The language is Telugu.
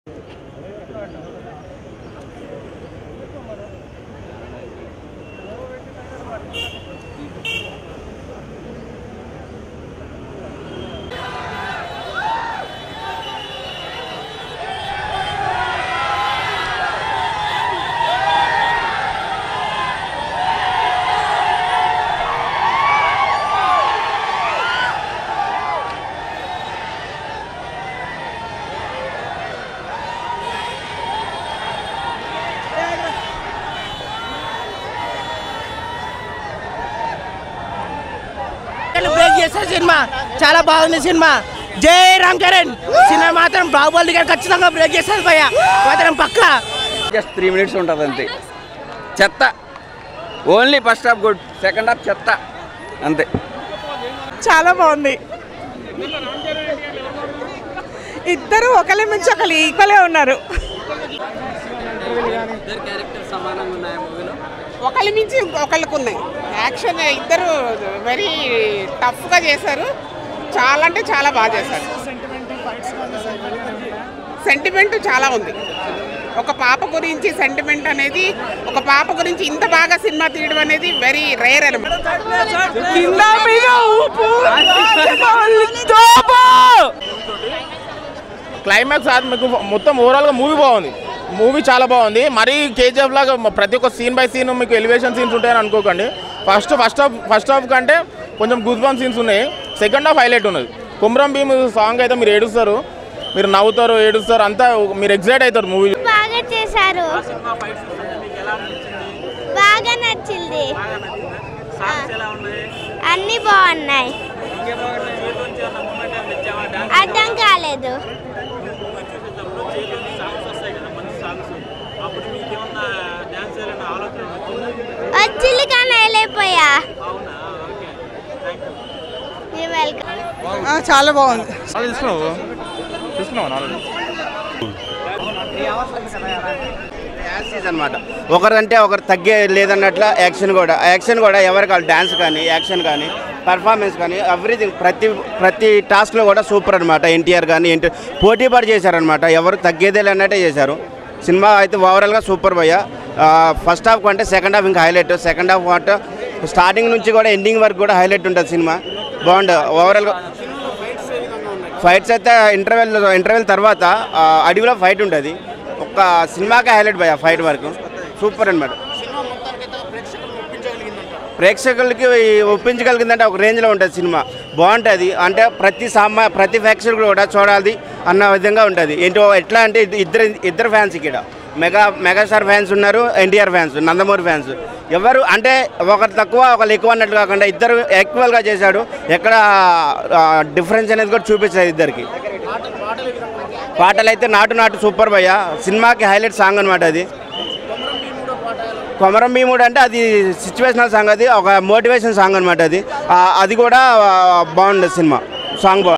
బ్రేక్ చేసే సినిమా చాలా బాగుంది సినిమా జై రామ్ చరణ్ సినిమా మాత్రం బాహుబలి గారు ఖచ్చితంగా బ్రేక్ చేస్తారు భయ్య మాత్రం పక్కా జస్ట్ త్రీ మినిట్స్ ఉంటుంది అంతే చెత్త only first half good second half చెత్త అంతే చాలా బాగుంది ఇద్దరు ఒకరి మించి ఒకరు ఈక్వలే ఉన్నారు ఒకరి మించి ఒకళ్ళకు ఉన్నాయి యాక్షన్ ఇద్దరు వెరీ టఫ్గా చేశారు చాలా అంటే చాలా బాగా చేశారు సెంటిమెంట్ చాలా ఉంది ఒక పాప గురించి సెంటిమెంట్ అనేది ఒక పాప గురించి ఇంత బాగా సినిమా తీయడం అనేది వెరీ రేర్ అనమాట కింద మీద ఊపు క్లైమాక్స్ అది మీకు మొత్తం ఓవరాల్గా మూవీ బాగుంది మూవీ చాలా బాగుంది మరీ కేజీఎఫ్ లాగా మ- ప్రతి ఒక్క సీన్ బై సీన్ మీకు ఎలివేషన్ సీన్స్ ఉంటాయని అనుకోకండి first first half first half కంటే కొంచెం గుడ్ బాంబ్ సీన్స్ ఉన్నాయి సెకండ్ హాఫ్ హైలైట్ ఉన్నది కుమ్రం భీమ్ సాంగ్ అయితే మీరు ఏడుస్తారు మీరు నవ్వుతారు ఏడుస్తారు అంతా మీరు ఎగ్జైట్ అవుతారు మూవీ బాగా చేశారు బాగా నచ్చింది ఆ. అన్నీ బాగున్నాయి అర్థం కాలేదు వచ్చింది కానీ వెళ్ళిపోయా వెల్కమ్ చాలా బాగుంది తీసుకున్నావు తీసుకున్నావు నాలుగు అనమాట ఒకరంటే ఒకరు తగ్గే లేదన్నట్ల యాక్షన్ కూడా యాక్షన్ కూడా ఎవరు కాదు డ్యాన్స్ కానీ యాక్షన్ కానీ పర్ఫార్మెన్స్ కానీ ఎవ్రీథింగ్ ప్రతి ప్రతి టాస్క్లో కూడా సూపర్ అనమాట ఎన్టీఆర్ కానీ ఎన్టీ పోటీ పడి చేశారనమాట ఎవరు తగ్గేదే లేనట్టే చేశారు సినిమా అయితే ఓవరాల్గా సూపర్ భయ్య ఫస్ట్ హాఫ్ కంటే సెకండ్ హాఫ్ ఇంకా హైలైట్ సెకండ్ హాఫ్ అంటే స్టార్టింగ్ నుంచి కూడా ఎండింగ్ వరకు కూడా హైలైట్ ఉంటుంది సినిమా బాగుంటుంది ఓవరాల్గా ఫైట్స్ అయితే ఇంటర్వెల్ ఇంటర్వెల్ తర్వాత ఆ, అడవిలో ఫైట్ ఉంటుంది ఒక్క సినిమాకే హైలైట్ భయ ఫైట్ వరకు సూపర్ అనమాట ప్రేక్షకులకి ఒప్పించగలిగిందంటే ఒక రేంజ్లో ఉంటుంది సినిమా బాగుంటుంది అంటే ప్రతి సామా ప్రతి ప్రేక్షకుడు కూడా చూడాలి అన్న విధంగా ఉంటుంది ఏంటో ఎట్లా అంటే ఇద్ద- ఇద్దరు ఇద్దరు ఫ్యాన్స్ ఇక్కడ మెగా మెగాస్టార్ ఫ్యాన్స్ ఉన్నారు ఎన్టీఆర్ ఫ్యాన్స్ నందమూరి ఫ్యాన్స్ ఎవరు అంటే ఒకరు తక్కువ ఒకరు ఎక్కువ అన్నట్లు కాకుండా ఇద్దరు ఈక్వల్గా చేశాడు ఎక్కడ డిఫరెన్స్ అనేది కూడా చూపించారు ఇద్దరికి పాటలు అయితే నాటు నాటు సూపర్ భయ్య సినిమాకి హైలైట్ సాంగ్ అనమాట అది కొమరం భీముడు అంటే అది సిచ్యువేషనల్ సాంగ్ అది ఒక మోటివేషన్ సాంగ్ అనమాట అది ఆ, అది కూడా ఆ, బాగుంది సినిమా సాంగ్ బాగుంది